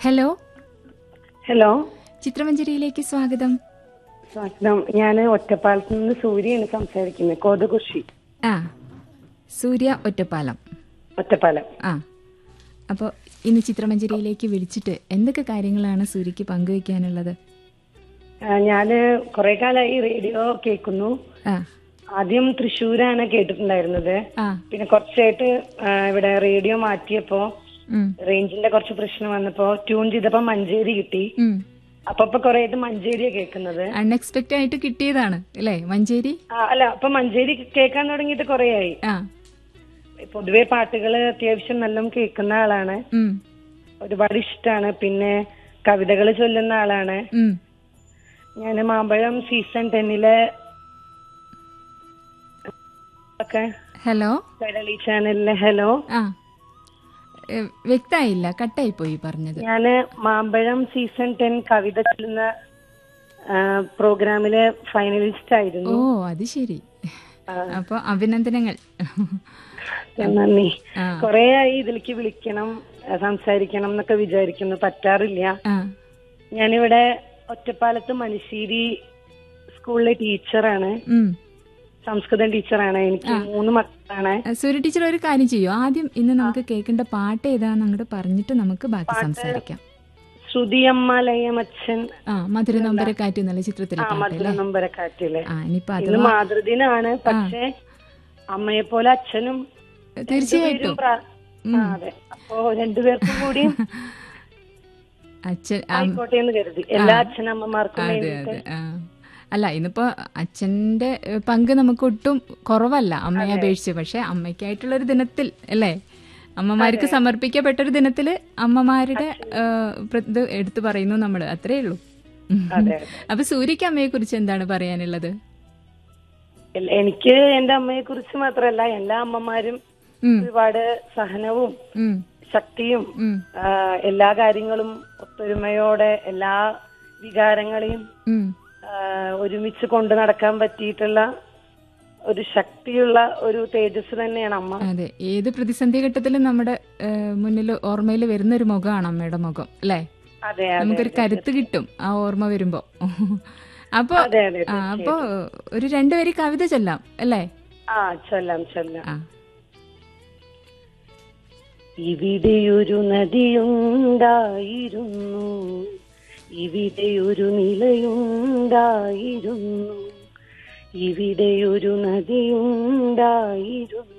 Hello hello ചിത്രമഞ്ജരിയിലേക്ക് സ്വാഗതം സ്വാഗതം ഞാൻ ഒറ്റപ്പാലത്ത് നിന്ന് സൂര്യയാണ് സംസാരിക്കുന്നത് കോതകുഷി ആ സൂര്യ ഒറ്റപ്പാലം ഒറ്റപ്പാലം ആ അപ്പോൾ ഇന്ന് ചിത്രമഞ്ജരിയിലേക്ക് വിളിച്ചിട്ട് എന്തൊക്കെ കാര്യങ്ങളാണ് സൂര്യക്ക് പങ്കുവയ്ക്കാനുള്ളത് ഞാൻ കുറെ കാലമായി റേഡിയോ കേൾക്കുന്നു ആ ആദ്യം തൃശ്ശൂരാണ് കേട്ടിട്ടുണ്ടായിരുന്നത് ആ പിന്നെ കുറച്ചായിട്ട് ആ, ഇവിടെ റേഡിയോ മാറ്റിയപ്പോ ഉം, റേഞ്ചിന്റെ കുറച്ച് പ്രശ്നം വന്നപ്പോ ട്യൂൺ ചെയ്തപ്പോ മഞ്ചേരി കിട്ടി ഉം. അപ്പൊ ഇപ്പൊ കുറെ ആയിട്ട് മഞ്ചേരിയാ കേൾക്കുന്നത് അൺഎക്സ്പെക്റ്റഡ് ആയിട്ട് കിട്ടിയതാണ് അല്ലേ മഞ്ചേരി ആ, അല്ല അപ്പൊ മഞ്ചേരി കേൾക്കാൻ തുടങ്ങിയിട്ട് കുറെ ആയി ആ പൊതുവെ പാട്ടുകൾ അത്യാവശ്യം നല്ല കേൾക്കുന്ന ആളാണ് ഉം, ഒരുപാട് ഇഷ്ടമാണ് പിന്നെ കവിതകൾ ചൊല്ലുന്ന ആളാണ് ഉം. ഞാൻ മാമ്പഴം സീസൺ ടെന്നിലെ ഒക്കെ ഹലോ കൈരളി ചാനലിലെ ഹലോ ആ ഏ, വ്യക്തായില്ല കട്ടായി പോയി പറഞ്ഞത് ഞാന് മാമ്പഴം സീസൺ ടെൻ കവിത ചൊല്ലുന്ന ആ, പ്രോഗ്രാമിലെ ഫൈനലിസ്റ്റ് ഓ ആയിരുന്നു അത് ശരി അപ്പൊ അഭിനന്ദനങ്ങൾ നന്ദി ആ. കൊറേ ആയി ഇതിലേക്ക് വിളിക്കണം ആ, സംസാരിക്കണം എന്നൊക്കെ വിചാരിക്കുന്നു പറ്റാറില്ല ആ ഞാനിവിടെ ഒറ്റപ്പാലത്ത് മനുശ്ശേരി സ്കൂളിലെ ടീച്ചറാണ് ഉം സംസ്കൃതം ടീച്ചറാണ് എനിക്ക് മൂന്ന് മക്കളാണ് സൂര്യ ടീച്ചർ ഒരു കാര്യം ചെയ്യൂ ആദ്യം ഇന്ന് നമുക്ക് കേൾക്കേണ്ട പാട്ട് ഏതാന്ന് അങ്ങോട്ട് പറഞ്ഞിട്ട് നമുക്ക് ബാക്കി സംസാരിക്കാം ശ്രുതിയമ്മ ലയമച്ഛൻ ആ മധുര നൊമ്പരക്കാറ്റ് എന്നുള്ള ചിത്രത്തിലെ ആ പാട്ട് മധുര നമ്പരക്കാറ്റിലെ ആ ഇനിയിപ്പോ അത് ഇന്ന് മാതൃദിനാണ് പക്ഷെ അമ്മയെ പോലെ അച്ഛനും തീർച്ചയായിട്ടും രണ്ടുപേരും പ്രാ- ആ, അതെ അപ്പോ രണ്ടുപേർക്കും കൂടി അച്ഛൻ ആ, ആയിക്കോട്ടെ എന്ന് കരുതി എല്ലാ അച്ഛനമ്മമാർക്കും അതെ വേണ്ടിയിട്ട് അതെ ആ അല്ല ഇന്നിപ്പോ അച്ഛന്റെ ഏ, പങ്ക് നമുക്ക് ഒട്ടും കുറവല്ല അമ്മയെ അപേക്ഷിച്ച് പക്ഷെ അമ്മയ്ക്കായിട്ടുള്ള ഒരു ദിനത്തിൽ അല്ലേ അമ്മമാർക്ക് സമർപ്പിക്കപ്പെട്ട ഒരു ദിനത്തില് അമ്മമാരുടെ ഏ, പ്ര- ഇത് എടുത്തു പറയുന്നു നമ്മള് അത്രേ ഉള്ളൂ അതെ അപ്പൊ സൂര്യക്ക് അമ്മയെ കുറിച്ച് എന്താണ് പറയാനുള്ളത് എൽ- എനിക്ക് എന്റെ അമ്മയെ കുറിച്ച് മാത്രമല്ല എല്ലാ അമ്മമാരും ഉം, ഒരുപാട് സഹനവും ഉം, ശക്തിയും ഉം, ആ, എല്ലാ കാര്യങ്ങളും ഒത്തൊരുമയോടെ എല്ലാ വികാരങ്ങളെയും ഉം. ആ, ഒരുമിച്ച് കൊണ്ടു നടക്കാൻ പറ്റിയിട്ടുള്ള ഒരു ശക്തിയുള്ള ഒരു തേജസ് തന്നെയാണ് അമ്മ അതെ ഏത് പ്രതിസന്ധി ഘട്ടത്തിലും നമ്മുടെ മുന്നിൽ ഓർമ്മയിൽ വരുന്ന ഒരു മുഖമാണ് അമ്മയുടെ മുഖം അല്ലേ അതെ നമുക്കൊരു കരുത്ത് കിട്ടും ആ ഓർമ്മ വരുമ്പോ അപ്പൊ അതെ അതെ ആ, അപ്പൊ ഒരു രണ്ടുപേര് കവിത ചൊല്ലാം അല്ലേ ആ ചൊല്ലാം ചൊല്ലാം ആ ഇവിടെയൊരു നദിയുണ്ടായിരുന്നു ഇവിടെയൊരു നിലയുണ്ടായിരുന്നു ഇവിടെയൊരു നദിയുണ്ടായിരുന്നു